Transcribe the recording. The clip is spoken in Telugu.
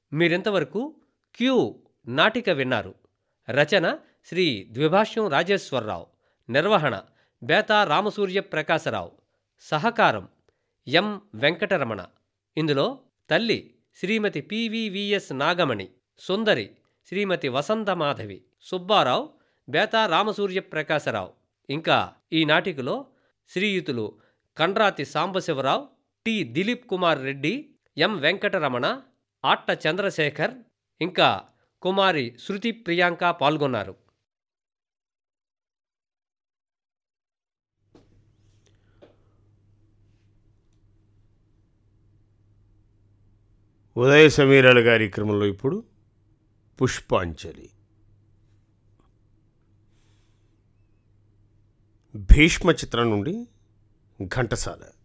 మీరింతవరకు క్యూ నాటిక విన్నారు రచన శ్రీ ద్విభాష్యం రాజేశ్వరరావు నిర్వహణ బేతా రామసూర్య ప్రకాశరావు సహకారం ఎం వెంకటరమణ ఇందులో తల్లి శ్రీమతి పివివిఎస్ నాగమణి సుందరి శ్రీమతి వసంతమాధవి సుబ్బారావు బేతా రామసూర్య ప్రకాశరావు ఇంకా ఈ నాటికలో శ్రీయుతులు కండ్రాతి సాంబశివరావు టి దిలీప్ కుమార్ రెడ్డి ఎం వెంకటరమణ ఆట్ట చంద్రశేఖర్ ఇంకా కుమారి శృతి ప్రియాంక పాల్గొన్నారు ఉదయ సమీరాల కార్యక్రమంలో ఇప్పుడు పుష్పాంజలి భీష్మ చిత్రం నుండి ఘంటసాల